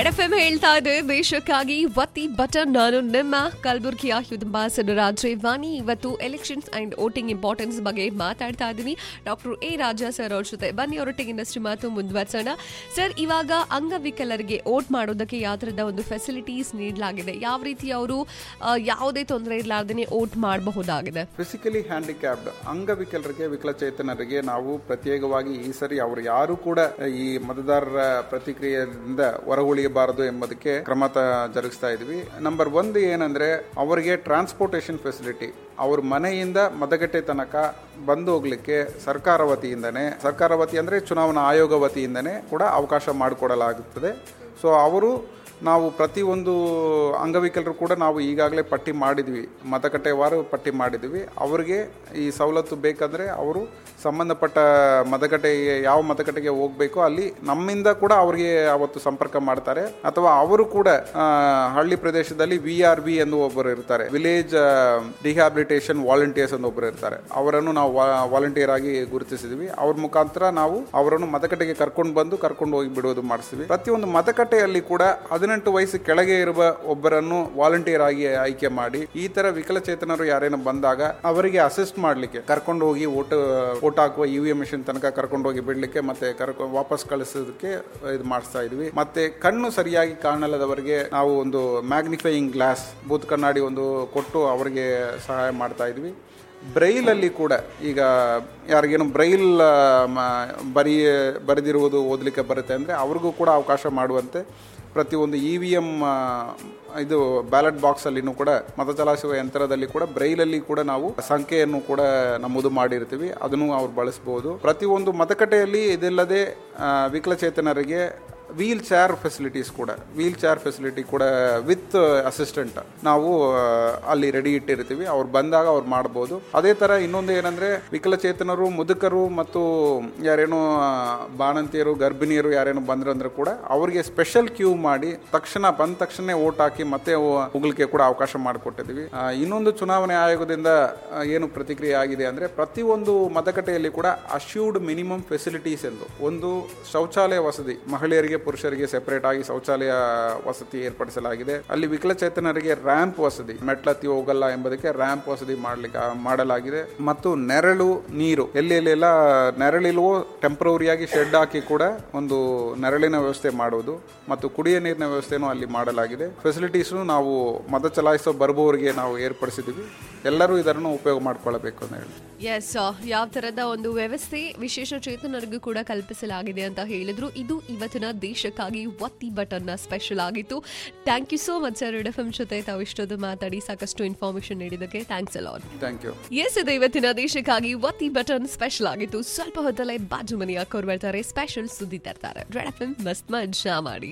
red F M ಹೇಳ್ತಾ ಇದೆ ದೇಶಕ್ಕಾಗಿ ಒತ್ತಿ ಬಟನ್ ನಾನು ನಿಮ್ಮ ಕಲಬುರಗಿಯ ಯುದ್ಧಂಬಾಸನ ರಾಜ್ರೇವಾಣಿ ಇವತ್ತು ಎಲೆಕ್ಷನ್ಸ್ ಅಂಡ್ ವೋಟಿಂಗ್ ಇಂಪಾರ್ಟೆನ್ಸ್ ಬಗ್ಗೆ ಮಾತಾಡ್ತಾ ಇದ್ದೀನಿ ಡಾಕ್ಟರ್ ಎ ರಾಜಾ ಸರ್ ಅವ್ರ ಜೊತೆ ಬನ್ನಿ ಅವರೊಟ್ಟಿಗೆ ಇನ್ನಷ್ಟು ಮಾತು ಮುಂದುವರ್ಸೋಣ ಸರ್ ಇವಾಗ ಅಂಗವಿಕಲರಿಗೆ ವೋಟ್ ಮಾಡೋದಕ್ಕೆ ಯಾವ ಥರದ ಒಂದು ಫೆಸಿಲಿಟೀಸ್ ನೀಡಲಾಗಿದೆ ಯಾವ ರೀತಿ ಅವರು ಯಾವುದೇ ತೊಂದರೆ ಇರಲಾರ್ದೇ ವೋಟ್ ಮಾಡಬಹುದಾಗಿದೆ ಫಿಸಿಕಲಿ ಹ್ಯಾಂಡಿಕ್ಯಾಪ್ಡ್ ಅಂಗವಿಕಲರಿಗೆ ವಿಕಲಚೇತನರಿಗೆ ನಾವು ಪ್ರತ್ಯೇಕವಾಗಿ ಈ ಸರಿ ಅವರು ಯಾರು ಕೂಡ ಈ ಮತದಾರರ ಪ್ರತಿಕ್ರಿಯೆಯಿಂದ ಹೊರಗುಳಿಯಬಾರದು ಎಂಬುದಕ್ಕೆ ಕ್ರಮ ತ- ಜರುಗಿಸ್ತಾ ಇದ್ವಿ ನಂಬರ್ ಒಂದು ಏನಂದ್ರೆ ಅವರಿಗೆ ಟ್ರಾನ್ಸ್ಪೋರ್ಟೇಷನ್ ಫೆಸಿಲಿಟಿ ಅವ್ರ ಮನೆಯಿಂದ ಮತಗಟ್ಟೆ ತನಕ ಬಂದು ಹೋಗ್ಲಿಕ್ಕೆ ಸರ್ಕಾರ ವತಿಯಿಂದನೇ ಸರ್ಕಾರ ವತಿ ಅಂದ್ರೆ ಚುನಾವಣಾ ಆಯೋಗ ವತಿಯಿಂದನೇ ಕೂಡ ಅವಕಾಶ ಮಾಡಿಕೊಡಲಾಗುತ್ತದೆ ಸೊ ಅವರು ನಾವು ಪ್ರತಿಯೊಂದು ಅಂಗವಿಕಲರು ಕೂಡ ನಾವು ಈಗಾಗಲೇ ಪಟ್ಟಿ ಮಾಡಿದ್ವಿ ಮತಗಟ್ಟೆವಾರು ಪಟ್ಟಿ ಮಾಡಿದ್ವಿ ಅವರಿಗೆ ಈ ಸವಲತ್ತು ಬೇಕಂದ್ರೆ ಅವರು ಸಂಬಂಧಪಟ್ಟ ಮತಗಟ್ಟೆಗೆ ಯಾವ ಮತಗಟ್ಟೆಗೆ ಹೋಗಬೇಕು ಅಲ್ಲಿ ನಮ್ಮಿಂದ ಕೂಡ ಅವರಿಗೆ ಅವತ್ತು ಸಂಪರ್ಕ ಮಾಡ್ತಾರೆ ಅಥವಾ ಅವರು ಕೂಡ ಆ, ಹಳ್ಳಿ ಪ್ರದೇಶದಲ್ಲಿ ವಿ ಆರ್ ವಿ ಎಂದು ಒಬ್ಬರು ಇರ್ತಾರೆ ವಿಲೇಜ್ ರಿಹ್ಯಾಬಿಲಿಟೇಷನ್ ವಾಲಂಟಿಯರ್ಸ್ ಎಂದು ಒಬ್ಬರು ಇರ್ತಾರೆ ಅವರನ್ನು ನಾವು ವಾಲಂಟಿಯರ್ ಆಗಿ ಗುರುತಿಸಿದ್ವಿ ಅವ್ರ ಮುಖಾಂತರ ನಾವು ಅವರನ್ನು ಮತಗಟ್ಟೆಗೆ ಕರ್ಕೊಂಡು ಬಂದು ಕರ್ಕೊಂಡು ಹೋಗಿ ಬಿಡುವುದು ಮಾಡಿಸ್ತೀವಿ ಪ್ರತಿಯೊಂದು ಮತಗಟ್ಟೆಯಲ್ಲಿ ಕೂಡ ಹದಿನೆಂಟು ವಯಸ್ಸು ಕೆಳಗೆ ಇರುವ ಒಬ್ಬರನ್ನು ವಾಲಂಟಿಯರ್ ಆಗಿ ಆಯ್ಕೆ ಮಾಡಿ ಈ ತರ ವಿಕಲಚೇತನರು ಯಾರೇನೋ ಬಂದಾಗ ಅವರಿಗೆ ಅಸಿಸ್ಟ್ ಮಾಡ್ಲಿಕ್ಕೆ ಕರ್ಕೊಂಡು ಹೋಗಿ ಓಟ್ ಓಟ್ ಹಾಕುವ ಇ ವಿ ಎಂ ಮಿಷನ್ ತನಕ ಕರ್ಕೊಂಡು ಹೋಗಿ ಬಿಡ್ಲಿಕ್ಕೆ ಮತ್ತೆ ಕರ್ಕೊ ವಾಪಸ್ ಕಳಿಸೋದಕ್ಕೆ ಇದು ಮಾಡಿಸ್ತಾ ಇದ್ವಿ ಮತ್ತೆ ಕಣ್ಣು ಸರಿಯಾಗಿ ಕಾಣಲ್ಲದವರಿಗೆ ನಾವು ಒಂದು ಮ್ಯಾಗ್ನಿಫೈಯಿಂಗ್ ಗ್ಲಾಸ್ ಬೂತ್ ಕಣ್ಣಾಡಿ ಒಂದು ಕೊಟ್ಟು ಅವರಿಗೆ ಸಹಾಯ ಮಾಡ್ತಾ ಇದ್ವಿ ಬ್ರೈಲ್ ಅಲ್ಲಿ ಕೂಡ ಈಗ ಯಾರಿಗೇನು ಬ್ರೈಲ್ ಆ, ಮ- ಬರೀ ಬರೆದಿರುವುದು ಓದಲಿಕ್ಕೆ ಬರುತ್ತೆ ಅಂದರೆ ಅವ್ರಿಗೂ ಕೂಡ ಅವಕಾಶ ಮಾಡುವಂತೆ ಪ್ರತಿಯೊಂದು ಇ ವಿ ಎಮ್ ಇದು ಬ್ಯಾಲೆಟ್ ಬಾಕ್ಸ್ ಅಲ್ಲಿನೂ ಕೂಡ ಮತ ಚಲಾಯಿಸುವ ಯಂತ್ರದಲ್ಲಿ ಕೂಡ ಬ್ರೈಲಲ್ಲಿ ಕೂಡ ನಾವು ಸಂಖ್ಯೆಯನ್ನು ಕೂಡ ನಮೂದು ಮಾಡಿರ್ತೀವಿ ಅದನ್ನು ಅವ್ರು ಬಳಸಬಹುದು ಪ್ರತಿಯೊಂದು ಮತಗಟ್ಟೆಯಲ್ಲಿ ಇದಲ್ಲದೆ ಆ, ವಿಕಲಚೇತನರಿಗೆ ವೀಲ್ ಚೇರ್ ಫೆಸಿಲಿಟೀಸ್ ಕೂಡ ವೀಲ್ ಚೇರ್ ಫೆಸಿಲಿಟಿ ಕೂಡ ವಿತ್ ಅಸಿಸ್ಟೆಂಟ್ ನಾವು ಆ, ಅಲ್ಲಿ ರೆಡಿ ಇಟ್ಟಿರ್ತೀವಿ ಅವ್ರು ಬಂದಾಗ ಅವ್ರು ಮಾಡ್ಬೋದು ಅದೇ ತರ ಇನ್ನೊಂದು ಏನಂದ್ರೆ ವಿಕಲಚೇತನರು ಮುದುಕರು ಮತ್ತು ಯಾರೇನು ಆ, ಬಾಣಂತಿಯರು ಗರ್ಭಿಣಿಯರು ಯಾರೇನು ಬಂದ್ರಂದ್ರೆ ಕೂಡ ಅವರಿಗೆ ಸ್ಪೆಷಲ್ ಕ್ಯೂ ಮಾಡಿ ತಕ್ಷಣ ಬಂದ ತಕ್ಷಣ ಓಟ್ ಹಾಕಿ ಮತ್ತೆ ಹೋ- ಹೋಗ್ಲಿಕ್ಕೆ ಕೂಡ ಅವಕಾಶ ಮಾಡಿಕೊಟ್ಟಿದ್ದೀವಿ ಆ, ಇನ್ನೊಂದು ಚುನಾವಣೆ ಆಯೋಗದಿಂದ ಆ, ಏನು ಪ್ರತಿಕ್ರಿಯೆ ಆಗಿದೆ ಅಂದ್ರೆ ಪ್ರತಿಯೊಂದು ಮತಗಟ್ಟೆಯಲ್ಲಿ ಕೂಡ ಅಶ್ಯೂರ್ಡ್ ಮಿನಿಮಮ್ ಫೆಸಿಲಿಟೀಸ್ ಎಂದು ಒಂದು ಶೌಚಾಲಯ ವಸತಿ ಮಹಿಳೆಯರಿಗೆ ಪುರುಷರಿಗೆ ಸೆಪರೇಟ್ ಆಗಿ ಶೌಚಾಲಯ ವಸತಿ ಏರ್ಪಡಿಸಲಾಗಿದೆ ಅಲ್ಲಿ ವಿಕಲಚೇತನರಿಗೆ ರ್ಯಾಂಪ್ ವಸತಿ ಮೆಟ್ಲತ್ತಿ ಹೋಗಲ್ಲ ಎಂಬುದಕ್ಕೆ ರ್ಯಾಂಪ್ ವಸತಿ ಮಾಡ್ಲಿಕ್ಕೆ ಆ, ಮಾಡಲಾಗಿದೆ ಮತ್ತು ನೆರಳು ನೀರು ಎಲ್ಲಿ ಎಲ್ಲೆಲ್ಲ ನೆರಳಿಲ್ವೋ ಟೆಂಪ್ರವರಿಯಾಗಿ ಶೆಡ್ ಹಾಕಿ ಕೂಡ ಒಂದು ನೆರಳಿನ ವ್ಯವಸ್ಥೆ ಮಾಡುವುದು ಮತ್ತು ಕುಡಿಯ ನೀರಿನ ವ್ಯವಸ್ಥೆನೂ ಅಲ್ಲಿ ಮಾಡಲಾಗಿದೆ ಫೆಸಿಲಿಟೀಸ್ ನಾವು ಮತ ಚಲಾಯಿಸೋ ಬರುವವರಿಗೆ ನಾವು ಏರ್ಪಡಿಸಿದ್ದೀವಿ ಎಲ್ಲರೂ ಇದನ್ನು ಉಪಯೋಗ ಮಾಡ್ಕೊಳ್ಳಬೇಕು ಅಂತ ಹೇಳಿ ಎಸ್ ಯಾವ ತರದ ಒಂದು ವ್ಯವಸ್ಥೆ ವಿಶೇಷ ಚೇತನರಿಗೂ ಕೂಡ ಕಲ್ಪಿಸಲಾಗಿದೆ ಅಂತ ಹೇಳಿದ್ರು ಇದು ಇವತ್ತಿನ ದೇಶಕ್ಕಾಗಿ ಒತ್ತಿ ಬಟನ್ ಸ್ಪೆಷಲ್ ಆಗಿತ್ತು thank you so much sir F M ಜೊತೆ ತಾವು ಇಷ್ಟೊಂದು ಮಾತಾಡಿ ಸಾಕಷ್ಟು ಇನ್ಫಾರ್ಮೇಶನ್ ನೀಡಿದ್ದಕ್ಕೆ thanks a lot thank you yes ಇದು ಇವತ್ತಿನ ದೇಶಕ್ಕಾಗಿ ಒತ್ತಿ ಬಟನ್ ಸ್ಪೆಷಲ್ ಆಗಿತ್ತು ಸ್ವಲ್ಪ ಹೊತ್ತಲ್ಲೇ ಬಾಜು ಮನೆಯ ಬರ್ತಾರೆ ಸ್ಪೆಷಲ್ ಸುದ್ದಿ ತರ್ತಾರೆ ರೆಡ್ ಎಫ್ ಎಂ ಮಸ್ತ್ ಮಜಾ ಮಾಡಿ